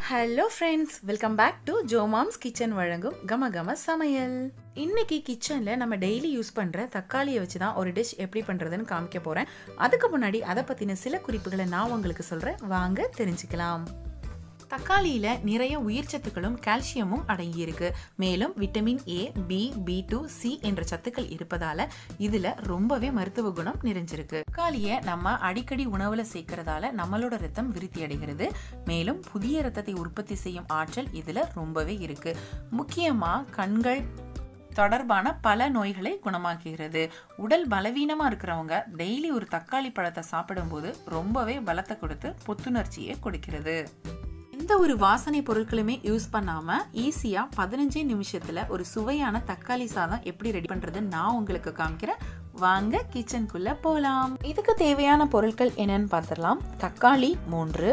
hello friends welcome back to ஜோமாம்ஸ் kitchen வழங்கும் கம கம சமையல் இன்னைக்கு கிச்சனில் நம்ம டெய்லி யூஸ் பண்ணுற தக்காளியை வச்சு தான் ஒரு டிஷ் எப்படி பண்ணுறதுன்னு காமிக்க போகிறேன் அதுக்கு முன்னாடி அதை பற்றின சில குறிப்புகளை நான் உங்களுக்கு சொல்கிறேன் வாங்க தெரிஞ்சுக்கலாம் தக்காளியில் நிறைய உயிர் சத்துக்களும் கால்சியமும் அடங்கியிருக்கு மேலும் vitamin A B B two C என்ற சத்துக்கள் இருப்பதால இதுல ரொம்பவே மருத்துவ குணம் நிறைஞ்சிருக்கு தக்காளியை நம்ம அடிக்கடி உணவுல சேர்க்கறதால நம்மளோட ரத்தம் விருத்தி அடைகிறது மேலும் புதிய ரத்தத்தை உற்பத்தி செய்யும் ஆற்றல் இதுல ரொம்பவே இருக்கு முக்கியமா கண்கள் தொடர்பான பல நோய்களை குணமாக்குகிறது உடல் பலவீனமா இருக்கிறவங்க டெய்லி ஒரு தக்காளி பழத்தை சாப்பிடும்போது ரொம்பவே பலத்தை கொடுத்து புத்துணர்ச்சியை கொடுக்கிறது எந்த ஒரு வாசனை பொருட்களுமே யூஸ் பண்ணாம ஈஸியா பதினஞ்சே நிமிஷத்துல ஒரு சுவையான தக்காளி சாதம் எப்படி ரெடி பண்றதுன்னு நான் உங்களுக்கு காமிக்கிறேன் வாங்க கிச்சனுக்குள்ள போலாம் இதுக்கு தேவையான பொருட்கள் என்னன்னு பார்த்துடலாம் தக்காளி மூன்று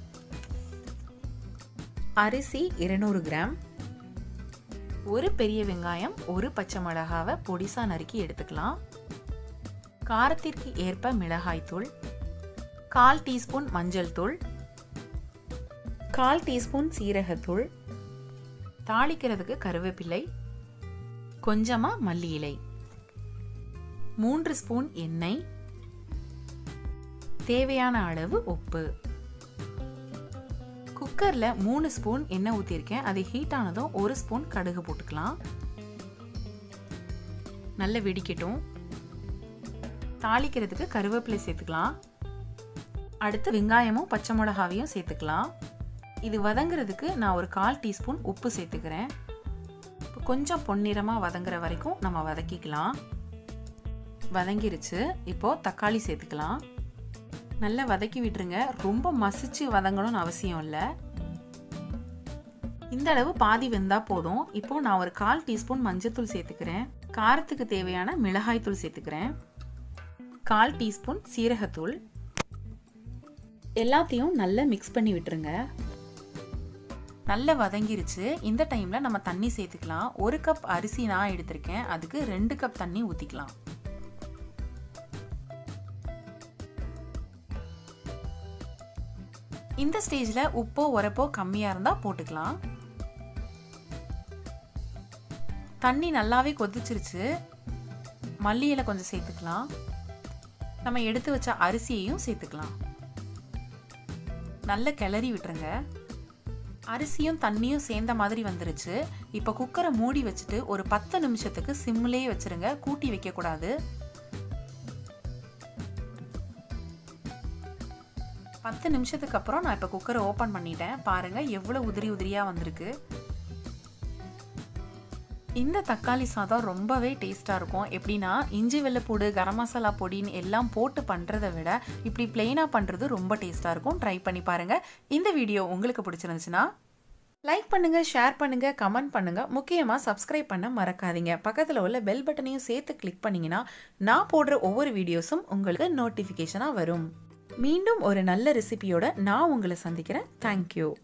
அரிசி இருநூறு கிராம் ஒரு பெரிய வெங்காயம் ஒரு பச்சை மிளகாவை பொடிசா நறுக்கி எடுத்துக்கலாம் காரத்திற்கு ஏற்ப மிளகாய் தூள் கால் டீஸ்பூன் மஞ்சள் தூள் கால் டீஸ்பூன் சீரகத்தூள் தாளிக்கிறதுக்கு கருவேப்பிலை கொஞ்சமாக மல்லி இலை மூன்று ஸ்பூன் எண்ணெய் தேவையான அளவு உப்பு குக்கரில் மூணு ஸ்பூன் எண்ணெய் ஊற்றிருக்கேன் அது ஹீட் ஆனதும் ஒரு ஸ்பூன் கடுகு போட்டுக்கலாம் நல்ல வெடிக்கட்டும் தாளிக்கிறதுக்கு கருவேப்பிலை சேர்த்துக்கலாம் அடுத்து வெங்காயமும் பச்சை மிளகாவையும் சேர்த்துக்கலாம் இது வதங்குறதுக்கு நான் ஒரு கால் டீஸ்பூன் உப்பு சேர்த்துக்கிறேன் இப்போ கொஞ்சம் பொன்னிறமாக வதங்குற வரைக்கும் நம்ம வதக்கிக்கலாம் வதங்கிருச்சு இப்போது தக்காளி சேர்த்துக்கலாம் நல்லா வதக்கி விட்டுருங்க ரொம்ப மசிச்சு வதங்கணும்னு அவசியம் இல்லை இந்த அளவு பாதி வெந்தா போதும் இப்போ நான் ஒரு கால் டீஸ்பூன் மஞ்சத்தூள் சேர்த்துக்கிறேன் காரத்துக்கு தேவையான மிளகாய் தூள் சேர்த்துக்கிறேன் கால் டீஸ்பூன் சீரகத்தூள் எல்லாத்தையும் நல்லா மிக்ஸ் பண்ணி விட்டுருங்க நல்லா வதங்கிருச்சு இந்த டைமில் நம்ம தண்ணி சேர்த்துக்கலாம் ஒரு கப் அரிசி நான் எடுத்திருக்கேன் அதுக்கு ரெண்டு கப் தண்ணி ஊற்றிக்கலாம் இந்த ஸ்டேஜில் உப்போ உரப்போ கம்மியாக இருந்தால் போட்டுக்கலாம் தண்ணி நல்லாவே கொதிச்சிருச்சு மல்லி இலை கொஞ்சம் சேர்த்துக்கலாம் நம்ம எடுத்து வச்ச அரிசியையும் சேர்த்துக்கலாம் நல்ல கிளறி விட்டுருங்க அரிசியும் தண்ணியும் சேர்ந்த மாதிரி வந்துருச்சு இப்போ குக்கரை மூடி வச்சுட்டு ஒரு பத்து நிமிஷத்துக்கு சிம்லேயே வச்சிருங்க கூட்டி வைக்கக்கூடாது பத்து நிமிஷத்துக்கு அப்புறம் நான் இப்போ குக்கரை ஓப்பன் பண்ணிட்டேன் பாருங்க எவ்வளோ உதிரி உதிரியாக வந்திருக்கு இந்த தக்காளி சாதம் ரொம்பவே டேஸ்ட்டாக இருக்கும் எப்படின்னா இஞ்சி வெள்ளைப்பூடு கரம் மசாலா பொடின்னு எல்லாம் போட்டு பண்ணுறதை விட இப்படி பிளெயினாக பண்ணுறது ரொம்ப டேஸ்ட்டாக இருக்கும் ட்ரை பண்ணி பாருங்கள் இந்த வீடியோ உங்களுக்கு பிடிச்சிருந்துச்சுன்னா லைக் பண்ணுங்க ஷேர் பண்ணுங்க கமெண்ட் பண்ணுங்க முக்கியமாக சப்ஸ்கிரைப் பண்ண மறக்காதீங்க பக்கத்தில் உள்ள பெல் பட்டனையும் சேர்த்து கிளிக் பண்ணீங்கன்னா நான் போடுற ஒவ்வொரு வீடியோஸும் உங்களுக்கு நோட்டிஃபிகேஷனாக வரும் மீண்டும் ஒரு நல்ல ரெசிபியோட நான் உங்களை சந்திக்கிறேன் தேங்க்யூ